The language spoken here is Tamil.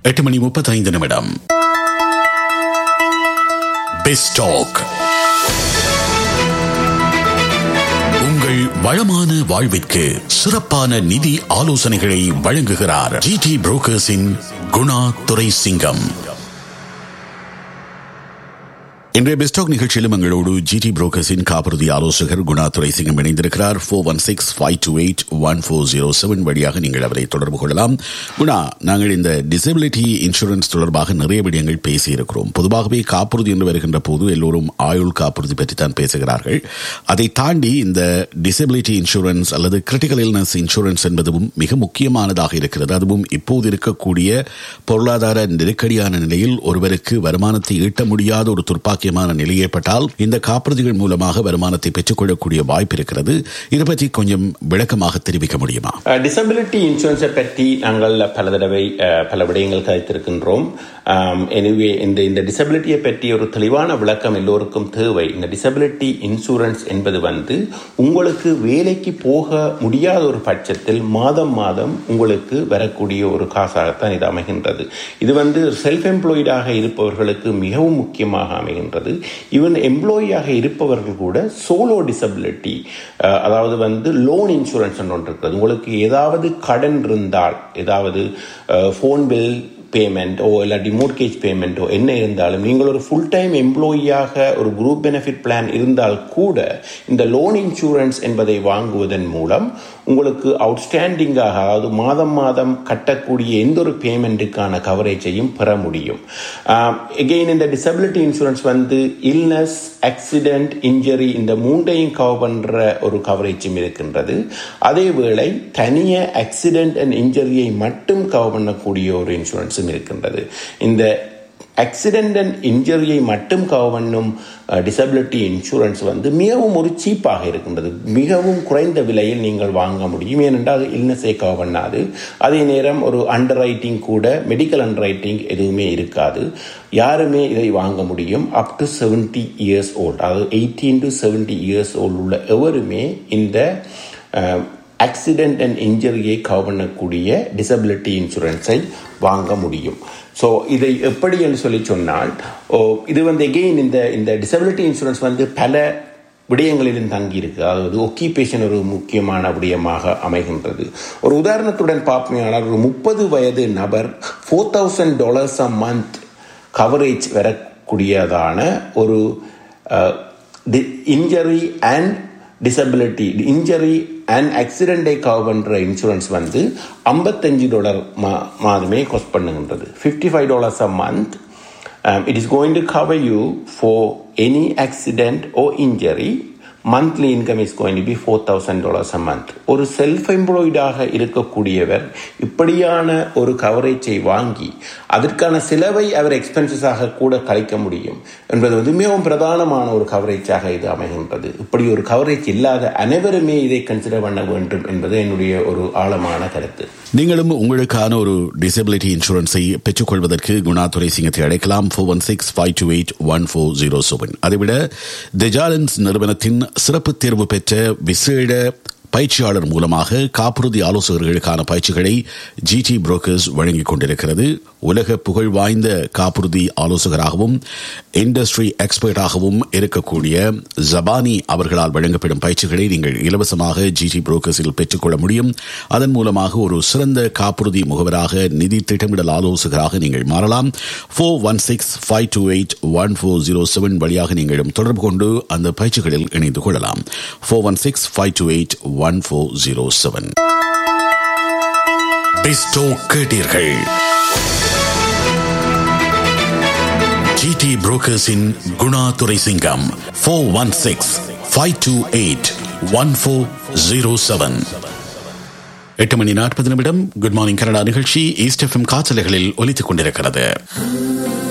எட்டு மணி முப்பத்தைந்து நிமிடம் பெஸ்டாக் உங்கள் வளமான வாழ்விற்கு சிறப்பான நிதி ஆலோசனைகளை வழங்குகிறார் ஜிடி புரோக்கர்ஸின் குணா துரை சிங்கம் இன்றைய பெஸ்டாக் நிகழ்ச்சியிலும் எங்களோடு ஜிடி புரோக்கர்ஸின் காப்புறுதி ஆலோசகர் குணா துரைசிங்கம் இணைந்திருக்கிறார் four one six five two eight one four zero seven வழியாக நீங்கள் அவரை தொடர்பு கொள்ளலாம் குணா நாங்கள் இந்த டிசபிலிட்டி இன்சூரன்ஸ் தொடர்பாக நிறைய விடயங்கள் பேசியிருக்கிறோம் பொதுவாகவே காப்புறுதி என்று வருகின்ற போது எல்லோரும் ஆயுள் காப்புறுதி பற்றி தான் பேசுகிறார்கள் அதை தாண்டி இந்த டிசபிலிட்டி இன்சூரன்ஸ் அல்லது கிரிட்டிக்கல் இல்னஸ் இன்சூரன்ஸ் என்பதும் மிக முக்கியமானதாக இருக்கிறது அதுவும் இப்போது இருக்கக்கூடிய பொருளாதார நெருக்கடியான நிலையில் ஒருவருக்கு வருமானத்தை ஈட்ட முடியாத ஒரு துர்ப்பாக்கி முக்கியமான நிலை ஏற்பட்டால் இந்த காப்புறுதிகள் மூலமாக வருமானத்தை பெற்றுக்கொள்ளக்கூடிய வாய்ப்பு இருக்கிறது இதை பற்றி கொஞ்சம் விளக்கமாக தெரிவிக்க முடியுமா டிசபிலிட்டி இன்சூரன்ஸை பற்றி நாங்கள் பல தடவை பல விடயங்கள் கதைத்திருக்கின்றோம் எனவே இந்த இந்த டிசபிலிட்டியை பற்றி ஒரு தெளிவான விளக்கம் எல்லோருக்கும் தேவை இந்த டிசபிலிட்டி இன்சூரன்ஸ் என்பது வந்து உங்களுக்கு வேலைக்கு போக முடியாத ஒரு பட்சத்தில் மாதம் மாதம் உங்களுக்கு வரக்கூடிய ஒரு காசாகத்தான் இது அமைகின்றது இது வந்து செல்ஃப் எம்ப்ளாய்டாக இருப்பவர்களுக்கு மிகவும் முக்கியமாக அமைகின்றது ஈவன் எம்ப்ளாயியாக இருப்பவர்கள் கூட சோலோ டிசபிலிட்டி அதாவது வந்து லோன் இன்சூரன்ஸ் ஒன்று இருக்கிறது உங்களுக்கு ஏதாவது கடன் இருந்தால் ஏதாவது ஃபோன் பில் பேமெண்ட்டோ இல்லாட்டி மோர்கேஜ் பேமெண்ட்டோ என்ன இருந்தாலும் நீங்கள் ஒரு ஃபுல் டைம் எம்ப்ளாயியாக ஒரு குரூப் பெனிஃபிட் பிளான் இருந்தால் கூட இந்த லோன் இன்சூரன்ஸ் என்பதை வாங்குவதன் மூலம் உங்களுக்கு அவுட்ஸ்டாண்டிங்காக அதாவது மாதம் மாதம் கட்டக்கூடிய எந்த ஒரு பேமெண்ட்டுக்கான கவரேஜையும் பெற முடியும் எகெயின் இந்த டிசபிலிட்டி இன்சூரன்ஸ் வந்து இல்னஸ் ஆக்சிடென்ட் இன்ஜரி இந்த மூன்றையும் கவர் பண்ணுற ஒரு கவரேஜும் இருக்கின்றது அதே வேளை தனிய ஆக்சிடென்ட் அண்ட் இன்ஜரியை மட்டும் கவர் பண்ணக்கூடிய ஒரு இன்சூரன்ஸும் இருக்கின்றது இந்த ஆக்சிடென்ட் அண்ட் இன்ஜரியை மட்டும் கவர் பண்ணும் டிசபிலிட்டி இன்சூரன்ஸ் வந்து மிகவும் ஒரு சீப்பாக இருக்கின்றது மிகவும் குறைந்த விலையில் நீங்கள் வாங்க முடியும் ஏனென்றால் இல்னஸை கவர் பண்ணாது அதே நேரம் ஒரு அண்டர் ரைட்டிங் கூட மெடிக்கல் அண்டர் ரைட்டிங் எதுவுமே இருக்காது யாருமே இதை வாங்க முடியும் up to seventy years old அதாவது eighteen to seventy years old உள்ள எவருமே இந்த ஆக்சிடென்ட் அண்ட் இன்ஜரியை கவர் பண்ணக்கூடிய டிசபிலிட்டி இன்சூரன்ஸை வாங்க முடியும் ஸோ இதை எப்படி என்று சொல்லி சொன்னால் இது வந்து எகெயின் இந்த இந்த டிசபிலிட்டி இன்சூரன்ஸ் வந்து பல விடயங்களிலும் தங்கியிருக்கு அதாவது ஒக்கிபேஷன் ஒரு முக்கியமான விடயமாக அமைகின்றது ஒரு உதாரணத்துடன் பார்ப்போம்னால் ஒரு முப்பது வயது நபர் four thousand dollars a month coverage வரக்கூடியதான ஒரு injury and disability injury and ஆக்சிடென்டை கவர் பண்ணுற இன்சூரன்ஸ் வந்து ஐம்பத்தஞ்சு டாலர் மா மாதமே காஸ்ட் பண்ணுகின்றது fifty five dollars a month it is going to cover you for any accident or injury monthly income is going to be four thousand dollars a month ஒரு செல்ஃப் எம்ப்ளாய்டாக இருக்கக்கூடியவர் இப்படியான ஒரு கவரேஜை வாங்கி அதற்கான செலவை அவர் எக்ஸ்பென்சஸாக கூட கழிக்க முடியும் என்பது வந்து மிகவும் பிரதானமான ஒரு கவரேஜாக இது அமைகின்றது இப்படி ஒரு கவரேஜ் இல்லாத அனைவருமே இதை கன்சிடர் பண்ண வேண்டும் என்பது என்னுடைய ஒரு ஆழமான கருத்து நீங்களும் உங்களுக்கான ஒரு டிசபிலிட்டி இன்சூரன்ஸை பெற்றுக்கொள்வதற்கு குணாதுரை சிங்கத்தை அழைக்கலாம் four one six five two eight one four zero seven அதைவிட தெஜாலன்ஸ் நிறுவனத்தின் சிறப்பு தேர்வு பெற்ற விசேட பயிற்சியாளர் மூலமாக காப்புறுதி ஆலோசகர்களுக்கான பயிற்சிகளை ஜிடி புரோக்கர்ஸ் வழங்கிக் கொண்டிருக்கிறது உலக புகழ் வாய்ந்த காப்புறுதி ஆலோசகராகவும் இண்டஸ்ட்ரி எக்ஸ்பர்ட்டாகவும் இருக்கக்கூடிய ஜபானி அவர்களால் வழங்கப்படும் பயிற்சிகளை நீங்கள் இலவசமாக ஜிடி புரோக்கர்ஸில் பெற்றுக்கொள்ள முடியும் அதன் மூலமாக ஒரு சிறந்த காப்புறுதி முகவராக நிதி திட்டமிடல் ஆலோசகராக நீங்கள் மாறலாம் four one six five two eight one four zero seven வழியாக நீங்களும் தொடர்பு கொண்டு அந்த பயிற்சிகளில் இணைந்து கொள்ளலாம் four one six five two eight one four zero seven பெஸ்டோ கேட்டீர்கள் ஜிடி புரோக்கர்ஸின் Guna Durai Singam four one six five two eight one four zero seven எட்டு மணி நாற்பது நிமிடம் குட் மார்னிங் கனடா நிகழ்ச்சி ஈஸ்ட் எஃப்எம் காற்றலைகளில் ஒலித்துக் கொண்டிருக்கிறது